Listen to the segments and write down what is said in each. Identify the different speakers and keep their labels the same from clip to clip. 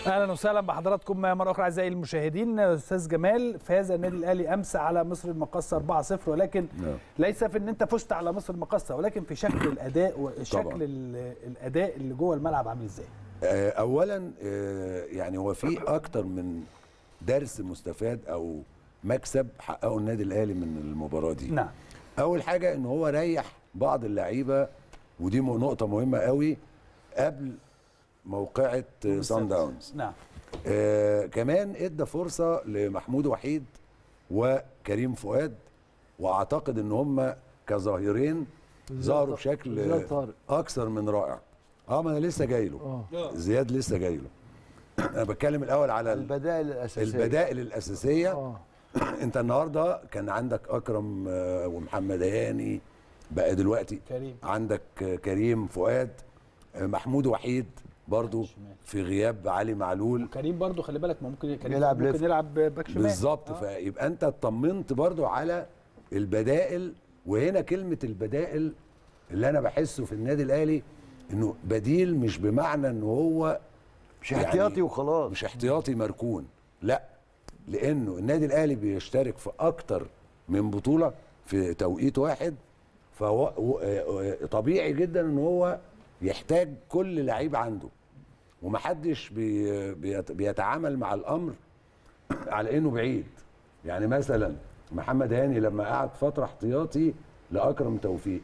Speaker 1: اهلا وسهلا بحضراتكم مره اخرى اعزائي المشاهدين استاذ جمال فاز النادي الاهلي امس على مصر المقاصه 4-0 ولكن
Speaker 2: نعم.
Speaker 1: ليس في ان انت فزت على مصر المقاصه ولكن في شكل الاداء وشكل
Speaker 2: طبعاً.
Speaker 1: ال- الاداء اللي جوه الملعب عامل ازاي
Speaker 2: آه، اولا آه، يعني هو في اكتر من درس مستفاد او مكسب حققه النادي الاهلي من المباراه دي
Speaker 1: نعم
Speaker 2: اول حاجه ان هو ريح بعض اللعيبه ودي م- نقطه مهمه قوي قبل موقعه آه، سان داونز
Speaker 1: نعم
Speaker 2: آه كمان ادى فرصه لمحمود وحيد وكريم فؤاد واعتقد ان هم كظاهرين ظهروا بشكل
Speaker 3: زياد طارق.
Speaker 2: اكثر من رائع اه ما انا لسه جاي له
Speaker 3: اه
Speaker 2: زياد لسه جاي له انا بتكلم الاول على ال-
Speaker 3: البدائل الاساسيه
Speaker 2: البدائل الاساسيه
Speaker 3: اه
Speaker 2: انت النهارده كان عندك اكرم آه، ومحمد هاني بقى دلوقتي
Speaker 1: كريم
Speaker 2: عندك آه، كريم فؤاد آه، محمود وحيد برضو
Speaker 1: شمال.
Speaker 2: في غياب علي معلول
Speaker 1: كريم برضو خلي بالك ما ممكن كريم
Speaker 3: يلعب
Speaker 1: ممكن
Speaker 3: ليفت.
Speaker 1: يلعب باك شمال
Speaker 2: بالظبط
Speaker 1: آه.
Speaker 2: فيبقى انت اطمنت برضو على البدائل وهنا كلمه البدائل اللي انا بحسه في النادي الاهلي انه بديل مش بمعنى ان هو
Speaker 3: مش
Speaker 2: يعني
Speaker 3: احتياطي وخلاص
Speaker 2: مش احتياطي مركون لا لانه النادي الاهلي بيشترك في اكتر من بطوله في توقيت واحد فهو و- آه، طبيعي جدا ان هو يحتاج كل لعيب عنده ومحدش بي بيت- بيتعامل مع الامر على انه بعيد يعني مثلا محمد هاني لما قعد فتره احتياطي لاكرم توفيق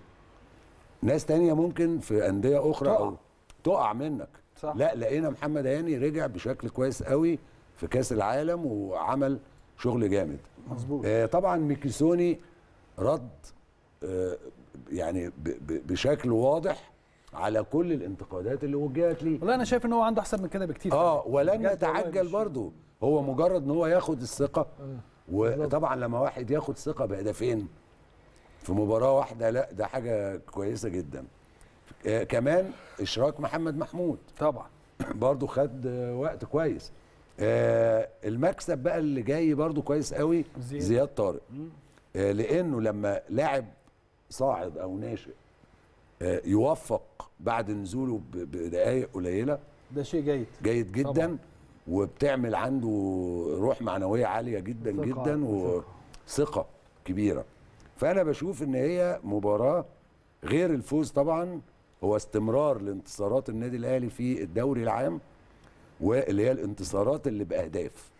Speaker 2: ناس تانية ممكن في انديه اخرى
Speaker 1: تقع.
Speaker 2: او تقع منك
Speaker 1: صح.
Speaker 2: لا لقينا محمد هاني رجع بشكل كويس قوي في كاس العالم وعمل شغل جامد
Speaker 1: مظبوط
Speaker 2: آه طبعا ميكيسوني رد آه يعني ب- ب- بشكل واضح على كل الانتقادات اللي وجهت ليه
Speaker 1: والله انا شايف ان هو عنده احسن من كده بكتير
Speaker 2: اه ولن
Speaker 1: بجد والله
Speaker 2: يتعجل
Speaker 1: مش-
Speaker 2: برضه هو مجرد ان هو ياخد الثقه وطبعا لما واحد ياخد ثقه بهدفين في مباراه واحده لا ده حاجه كويسه جدا آه كمان اشراك محمد محمود
Speaker 1: طبعا
Speaker 2: برضو خد آه، وقت كويس آه المكسب بقى اللي جاي برضو كويس قوي
Speaker 1: زياد.
Speaker 2: زياد طارق آه لانه لما لاعب صاعد او ناشئ آه يوفق بعد نزوله ب- بدقائق قليله
Speaker 1: ده شيء جيد
Speaker 2: جيد جدا
Speaker 1: طبعاً.
Speaker 2: وبتعمل عنده روح معنويه عاليه جدا
Speaker 3: ثقة،
Speaker 2: جدا
Speaker 3: ثقة.
Speaker 2: وثقه كبيره فانا بشوف ان هي مباراه غير الفوز طبعا هو استمرار لانتصارات النادي الاهلي في الدوري العام واللي هي الانتصارات اللي باهداف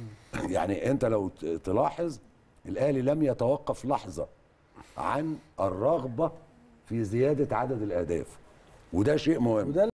Speaker 2: يعني انت لو ت- تلاحظ الاهلي لم يتوقف لحظه عن الرغبه في زياده عدد الاهداف وده شيء مهم
Speaker 1: وده